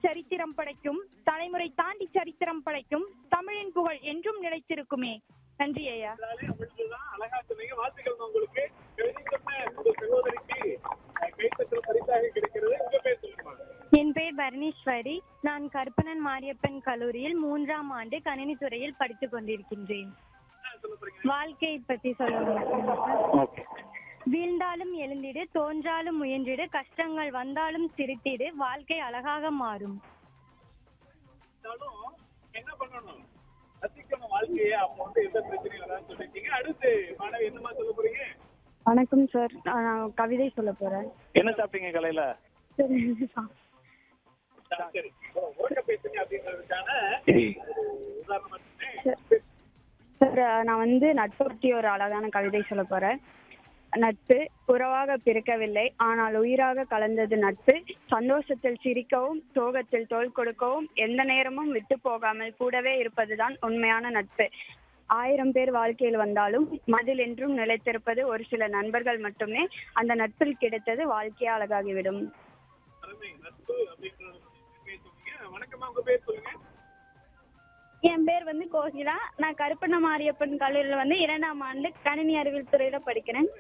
சரித்திரம் படைக்கும் தலைமுறை தாண்டி சரித்திரம் படைக்கும் தமிழின் புகழ் என்றும் நிலைத்திருக்குமே நன்றி ஐயா இருந்தாலே அமிழ்துதான் அழகா சொன்னீங்க வாழ்த்துக்கள் உங்களுக்கு எழுதி சொன்ன உங்கள் சகோதரிக்கு அஹ், கைத்தட்டல் பரிசாக கிடைக்கிறது உங்க பேர் சொல்லுங்க என் பெயர் பரணீஸ்வரி நான் கருப்பணன் மாரியப்பன் கல்லூரியில் மூன்றாம் ஆண்டு கணினி துறையில் படித்துக் கொண்டிருக்கின்றேன் என்ன சொல்ல போறீங்க வாழ்க்கையை பத்தி சொல்லுங்க ஓகே வீழ்ந்தாலும் எழுந்திடு தோன்றாலும் முயன்றிடு கஷ்டங்கள் வந்தாலும் சிரித்திடு வாழ்க்கை அழகாக மாறும் இருந்தாலும் என்ன பண்ணணும் ரசிக்கணும் வாழ்க்கையை அப்போ வந்து எந்த பிரச்சனையும் வராதுன்னு சொல்லிட்டீங்க அடுத்து மாணவி என்னமா சொல்ல போறீங்க வணக்கம் சார் நான் கவிதை சொல்ல போறேன் என்ன சாப்பிட்டீங்க கலையில சரி ஓட்ட பேசுங்க அப்படின்றதுக்கான உதாரணமா சொன்னேன். சார் நான் வந்து நட்பொட்டி ஒரு அழகான கவிதை சொல்ல போறேன் நட்பு உறவாக பிறக்கவில்லை ஆனால் உயிராக கலந்தது நட்பு சந்தோஷத்தில் சிரிக்கவும் சோகத்தில் தோள் கொடுக்கவும் எந்த நேரமும் விட்டு போகாமல் கூடவே இருப்பதுதான் உண்மையான நட்பு ஆயிரம் பேர் வாழ்க்கையில் வந்தாலும் மதில் என்றும் நிலைத்திருப்பது ஒரு சில நண்பர்கள் மட்டுமே அந்த நட்பில் கிடைத்தது வாழ்க்கையே அழகாகிவிடும் அருமை நட்பு அப்படின்றது பேர் சொன்னீங்க வணக்கம்மா உங்க பேர் சொல்லுங்க என் பேர் வந்து கோகிலா நான் கருப்பண்ண மாரியப்பன் கல்லூரியில் வந்து இரண்டாம் ஆண்டு கணினி அறிவியல் துறையில படிக்கிறேன்